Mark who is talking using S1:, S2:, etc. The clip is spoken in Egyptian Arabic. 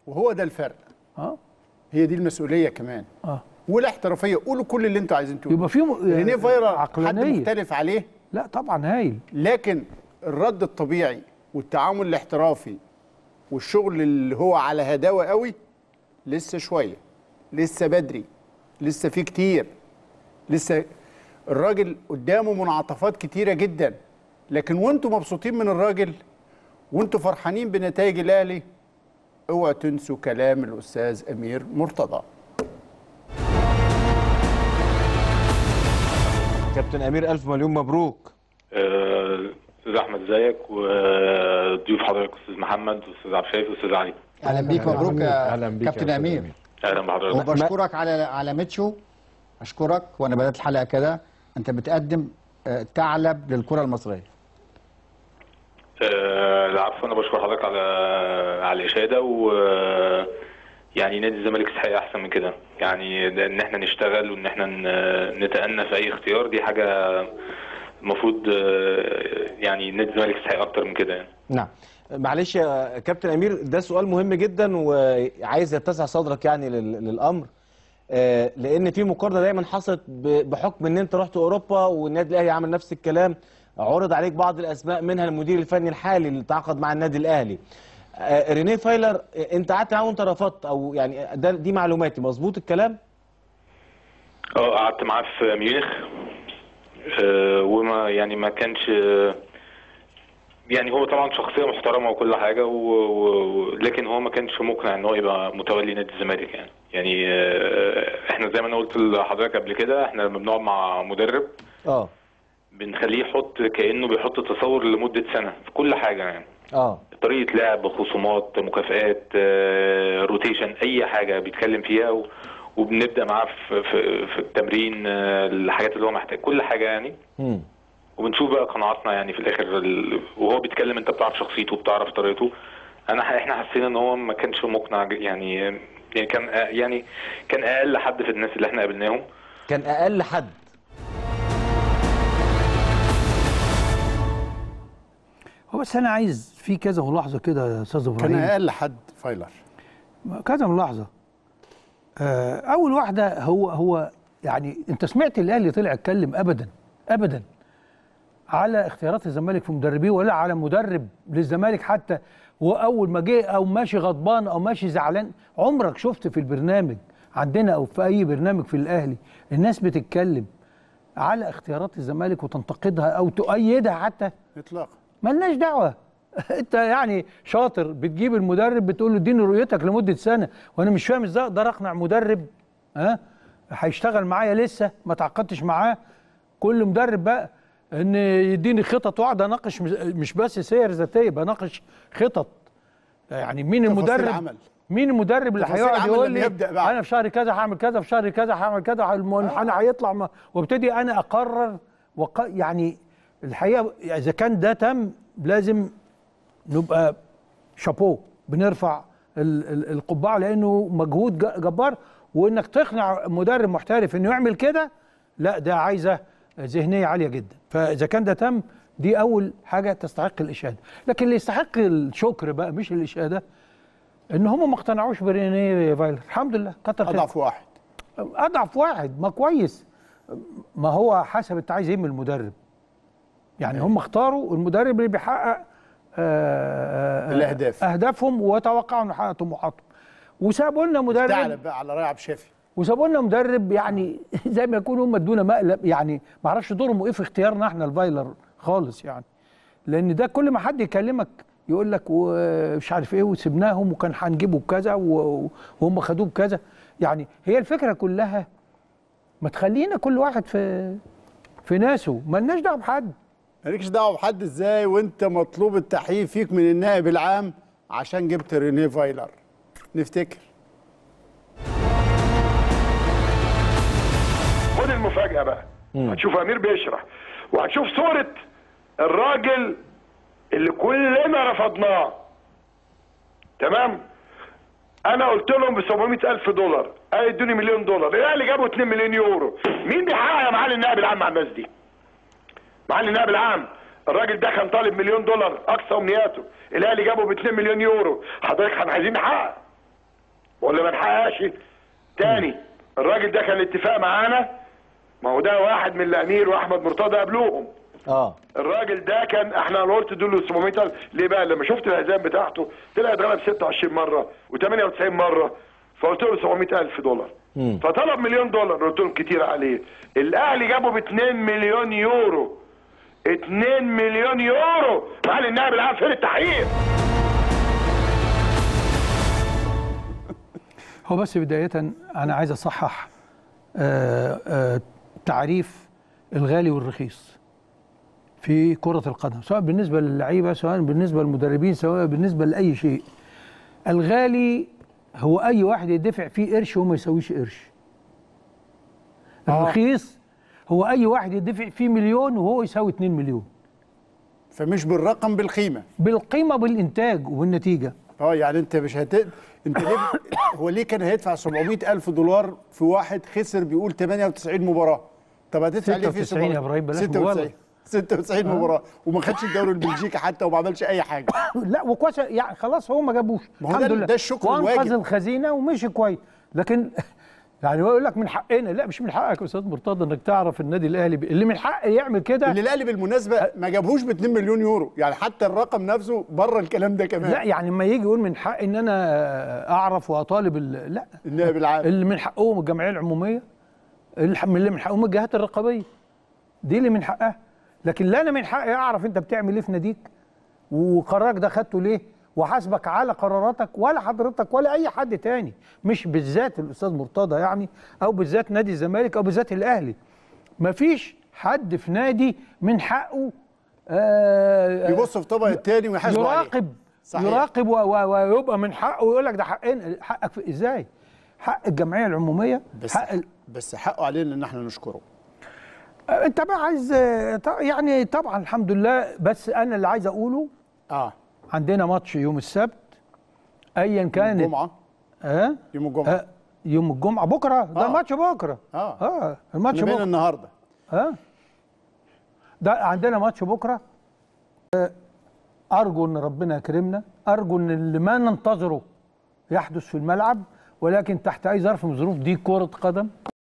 S1: وهو ده الفرق
S2: اه
S1: هي دي المسؤوليه كمان
S2: اه
S1: والاحترافيه قولوا كل اللي انتوا عايزين تقولوا
S2: يبقى في م-
S1: رينيه فايرا حد
S2: عقلانية.
S1: مختلف عليه
S2: لا طبعا هايل
S1: لكن الرد الطبيعي والتعامل الاحترافي والشغل اللي هو على هداوه قوي لسه شويه لسه بدري لسه في كتير لسه الراجل قدامه منعطفات كتيره جدا لكن وانتوا مبسوطين من الراجل وانتوا فرحانين بنتائج الاهلي اوعوا تنسوا كلام الاستاذ امير مرتضى
S3: كابتن امير الف مليون مبروك
S4: آه، استاذ احمد ازيك وضيوف حضرتك استاذ محمد واستاذ عبد الشافي واستاذ علي
S5: اهلا بيك مبروك يا
S3: أهلا بيك يا
S5: كابتن
S3: أستاذ
S5: امير
S3: أمير.
S4: اهلا بحضرتك
S5: وبشكرك على على ميتشو اشكرك وانا بدات الحلقه كده انت بتقدم آه، ثعلب للكره المصريه
S4: آه، العفو انا بشكر حضرتك على على الاشاده و يعني نادي الزمالك يستحق احسن من كده يعني ده ان احنا نشتغل وان احنا ن- نتأنى في اي اختيار دي حاجه المفروض آه، يعني نادي الزمالك يستحق اكتر من كده يعني
S3: نعم معلش يا كابتن امير ده سؤال مهم جدا وعايز يتسع صدرك يعني لل- للامر آه، لان في مقارنه دايما حصلت ب- بحكم ان انت رحت اوروبا والنادي الاهلي عمل نفس الكلام عرض عليك بعض الاسماء منها المدير الفني الحالي اللي تعاقد مع النادي الاهلي آه، رينيه فايلر آه، انت قعدت معاه وانت رفضت او يعني ده دي معلوماتي مظبوط الكلام
S4: اه قعدت معاه في ميونخ آه، وما يعني ما كانش آه، يعني هو طبعا شخصيه محترمه وكل حاجه و... و... لكن هو ما كانش مقنع ان هو يبقى متولي نادي الزمالك يعني يعني آه، احنا زي ما انا قلت لحضرتك قبل كده احنا لما بنقعد مع مدرب
S3: اه
S4: بنخليه يحط كانه بيحط تصور لمده سنه في كل حاجه يعني
S3: اه
S4: طريقه لعب خصومات مكافآت آه، روتيشن اي حاجه بيتكلم فيها و... وبنبدا معاه في في, في التمرين آه، الحاجات اللي هو محتاج كل حاجه يعني
S3: مم.
S4: وبنشوف بقى قناعاتنا يعني في الاخر ال... وهو بيتكلم انت بتعرف شخصيته بتعرف طريقته انا ح- احنا حسينا ان هو ما كانش مقنع ج- يعني يعني كان يعني كان اقل حد في الناس اللي احنا قابلناهم
S3: كان اقل حد
S2: هو بس انا عايز في كذا ملاحظه كده يا استاذ
S1: كان
S2: ابراهيم
S1: اقل حد فايلر
S2: كذا ملاحظه آه، اول واحده هو هو يعني انت سمعت الاهلي طلع اتكلم ابدا ابدا على اختيارات الزمالك في مدربيه ولا على مدرب للزمالك حتى واول ما جه او ماشي غضبان او ماشي زعلان عمرك شفت في البرنامج عندنا او في اي برنامج في الاهلي الناس بتتكلم على اختيارات الزمالك وتنتقدها او تؤيدها حتى
S1: اطلاقا
S2: ملناش دعوه انت يعني شاطر بتجيب المدرب بتقول له اديني رؤيتك لمده سنه وانا مش فاهم ازاي اقدر اقنع مدرب ها هيشتغل معايا لسه ما تعاقدتش معاه كل مدرب بقى ان يديني خطط واقعد اناقش مش- مش بس سير ذاتيه بناقش خطط يعني مين
S1: تفاصيل
S2: المدرب
S1: عمل.
S2: مين المدرب اللي
S1: تفاصيل
S2: هيقعد
S1: عمل
S2: يقول
S1: اللي
S2: لي
S1: يبدأ بعد.
S2: انا في شهر كذا هعمل كذا في شهر كذا هعمل كذا المنحنى هيطلع ما- وابتدي انا اقرر وق... يعني الحقيقه اذا كان ده تم لازم نبقى شابوه بنرفع ال- ال- القبعه لانه مجهود ج- جبار وانك تقنع مدرب محترف انه يعمل كده لا ده عايزه ذهنيه عاليه جدا فاذا كان ده تم دي اول حاجه تستحق الاشاده لكن اللي يستحق الشكر بقى مش الاشاده ان هم ما اقتنعوش برينيه فايلر الحمد لله كتر خير
S1: اضعف واحد
S2: اضعف واحد ما كويس ما هو حسب انت عايز ايه من المدرب يعني هم اختاروا المدرب اللي بيحقق آه، آه،
S1: الأهداف.
S2: اهدافهم وتوقعوا انه يحقق طموحاتهم وسابوا لنا مدرب
S1: تعلب بقى على راي عبد الشافي
S2: وسابوا لنا مدرب يعني زي ما يكونوا هم ادونا مقلب يعني ما اعرفش دورهم ايه في اختيارنا احنا الفايلر خالص يعني لان ده كل ما حد يكلمك يقول لك ومش عارف ايه وسبناهم وكان هنجيبه بكذا و- وهم خدوه بكذا يعني هي الفكره كلها ما تخلينا كل واحد في في ناسه مالناش دعوه بحد
S1: مالكش دعوه بحد ازاي وانت مطلوب التحقيق فيك من النائب العام عشان جبت رينيه فايلر نفتكر
S6: خد المفاجأة بقى هتشوف أمير بيشرح وهتشوف صورة الراجل اللي كلنا رفضناه تمام أنا قلت لهم ب 700 ألف دولار قال ادوني مليون دولار الأهلي جابوا 2 مليون يورو مين بيحقق يا معالي النائب العام مع الناس دي؟ معالي النائب العام الراجل ده كان طالب مليون دولار أقصى أمنياته الأهلي جابه ب 2 مليون يورو حضرتك احنا عايزين نحقق ولا ما نحققش تاني الراجل ده كان اتفاق معانا ما هو ده واحد من الامير واحمد مرتضى قبلوهم
S3: اه
S6: الراجل ده كان احنا انا قلت دول 700 ليه بقى لما شفت الهزام بتاعته طلع اتغلب 26 مره و98 مره فقلت له 700 الف دولار
S3: مم.
S6: فطلب مليون دولار قلت لهم كتير عليه الاهلي جابه ب 2 مليون يورو 2 مليون يورو معالي النائب العام فين التحقيق
S2: هو بس بداية أنا عايز أصحح آه، آه، تعريف الغالي والرخيص في كرة القدم سواء بالنسبة للعيبة سواء بالنسبة للمدربين سواء بالنسبة لأي شيء الغالي هو أي واحد يدفع فيه قرش وما يسويش قرش الرخيص هو أي واحد يدفع فيه مليون وهو يساوي 2 مليون
S1: فمش بالرقم بالقيمه
S2: بالقيمة بالإنتاج وبالنتيجة
S1: اه يعني انت مش هت انت ليه هو ليه كان هيدفع 700 الف دولار في واحد خسر بيقول 98 مباراه طب هتدفع ليه في
S2: 96 يا إبراهيم، بلاش مبالغة.
S1: 96 مباراه وما خدش الدوري البلجيكي حتى وما عملش اي حاجه
S2: لا وكويس يعني خلاص هو ما جابوش
S1: ما هو ده- ده الشكر
S2: وانقذ
S1: الواجب.
S2: الخزينه ومشي كويس لكن يعني هو يقول لك من حقنا لا مش من حقك يا استاذ مرتضى انك تعرف النادي الاهلي ب- اللي من حق يعمل كده
S1: اللي الاهلي بالمناسبه ما جابهوش ب 2 مليون يورو يعني حتى الرقم نفسه بره الكلام ده كمان
S2: لا يعني لما يجي يقول من حق ان انا اعرف واطالب ال- لا
S1: النائب العام
S2: اللي من حقهم الجمعيه العموميه الح- اللي من حقهم الجهات الرقابيه دي اللي من حقها لكن لا انا من حقي اعرف انت بتعمل ايه في ناديك وقرارك ده خدته ليه وحاسبك على قراراتك ولا حضرتك ولا اي حد تاني مش بالذات الاستاذ مرتضى يعني او بالذات نادي الزمالك او بالذات الاهلي مفيش حد في نادي من حقه آه
S1: يبص في طبق التاني ويحاسبه عليه
S2: يراقب
S1: صحيح.
S2: يراقب و- و- ويبقى من حقه ويقول لك ده حقنا حقك في ازاي حق الجمعيه العموميه
S1: بس
S2: حق ال...
S1: بس حقه علينا ان احنا نشكره
S2: آه، انت بقى عايز آه، ط- يعني طبعا الحمد لله بس انا اللي عايز اقوله
S1: اه
S2: عندنا ماتش يوم السبت ايا كانت
S1: الجمعه
S2: اه
S1: يوم الجمعه
S2: آه، يوم الجمعه بكره ده
S1: آه.
S2: الماتش بكره
S1: اه
S2: اه الماتش
S1: احنا بين
S2: بكره
S1: النهارده
S2: اه ده عندنا ماتش بكره آه، ارجو ان ربنا يكرمنا ارجو ان اللي ما ننتظره يحدث في الملعب ولكن تحت اي ظرف من الظروف دي كره قدم